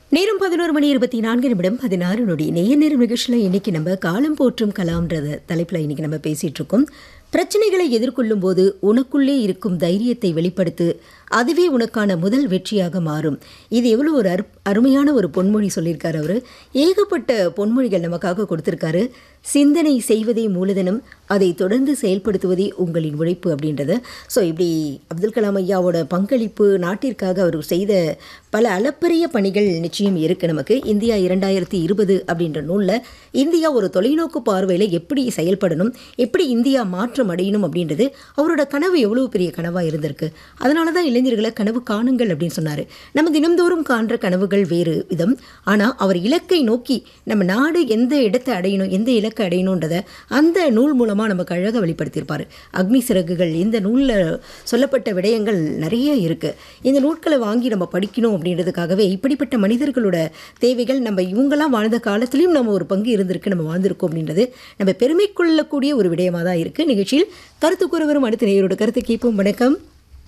நேரம் பதினோரு மணி இருபத்தி நான்கு நிமிடம் பதினாறு நொடி நேய நேரம் நிகழ்ச்சியில் இன்னைக்கு நம்ம காலம் போற்றும் கலாம்ன்றத தலைப்பில் இன்னைக்கு நம்ம பேசிட்டு இருக்கோம் பிரச்சனைகளை எதிர்கொள்ளும் போது உனக்குள்ளே இருக்கும் தைரியத்தை வெளிப்படுத்து அதுவே உனக்கான முதல் வெற்றியாக மாறும் இது எவ்வளோ ஒரு அரு அருமையான ஒரு பொன்மொழி சொல்லியிருக்காரு அவர் ஏகப்பட்ட பொன்மொழிகள் நமக்காக கொடுத்துருக்காரு சிந்தனை செய்வதே மூலதனம் அதை தொடர்ந்து செயல்படுத்துவதே உங்களின் உழைப்பு அப்படின்றது ஸோ இப்படி அப்துல் கலாம் ஐயாவோட பங்களிப்பு நாட்டிற்காக அவர் செய்த பல அளப்பரிய பணிகள் நிச்சயம் இருக்குது நமக்கு இந்தியா இரண்டாயிரத்தி இருபது அப்படின்ற நூலில் இந்தியா ஒரு தொலைநோக்கு பார்வையில் எப்படி செயல்படணும் எப்படி இந்தியா மாற்றம் அடையணும் அப்படின்றது அவரோட கனவு எவ்வளோ பெரிய கனவாக இருந்திருக்கு அதனால தான் இளைஞர்களை கனவு காணுங்கள் அப்படின்னு சொன்னார் நம்ம தினம்தோறும் காண்ற கனவுகள் வேறு விதம் ஆனால் அவர் இலக்கை நோக்கி நம்ம நாடு எந்த இடத்தை அடையணும் எந்த இலக்கை அடையணுன்றதை அந்த நூல் மூலமாக நமக்கு அழகாக வெளிப்படுத்தியிருப்பார் அக்னி சிறகுகள் இந்த நூலில் சொல்லப்பட்ட விடயங்கள் நிறைய இருக்குது இந்த நூட்களை வாங்கி நம்ம படிக்கணும் அப்படின்றதுக்காகவே இப்படிப்பட்ட மனிதர்களோட தேவைகள் நம்ம இவங்கெல்லாம் வாழ்ந்த காலத்துலேயும் நம்ம ஒரு பங்கு இருந்திருக்கு நம்ம வாழ்ந்திருக்கோம் அப்படின்றது நம்ம பெருமை கொள்ளக்கூடிய ஒரு விடயமாக தான் இருக்குது நிகழ்ச்சியில் கருத்து கூற வரும் அடுத்த நேயரோட கருத்து கேட்போம் வணக்கம்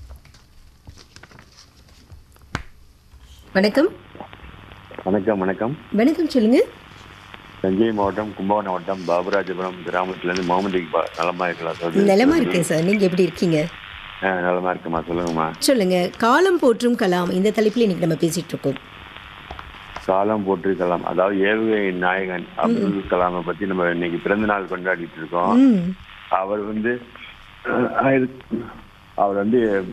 வணக்கம் வணக்கம் வணக்கம் வணக்கம் சொல்லுங்க தஞ்சை மாவட்டம் கும்பகோணம் மாவட்டம் பாபுராஜபுரம் கிராமத்துலேருந்து முகமது இக்பால் நலமா இருக்கலாம் சொல்லுங்க நலமா இருக்கேன் சார் நீங்க எப்படி இருக்கீங்க ஆ நலமா இருக்குமா சொல்லுங்கம்மா சொல்லுங்க காலம் போற்றும் கலாம் இந்த தலைப்பில் இன்னைக்கு நம்ம பேசிட்டு இருக்கோம் காலம் போட்டிருக்கலாம் அதாவது ஏவுகை நாயகன் அப்துல் கலாமை பத்தி நம்ம இன்னைக்கு பிறந்த நாள் கொண்டாடிட்டு இருக்கோம் ம் அவர் வந்து அஹ், ஆயிரத்தி- அவர் வந்து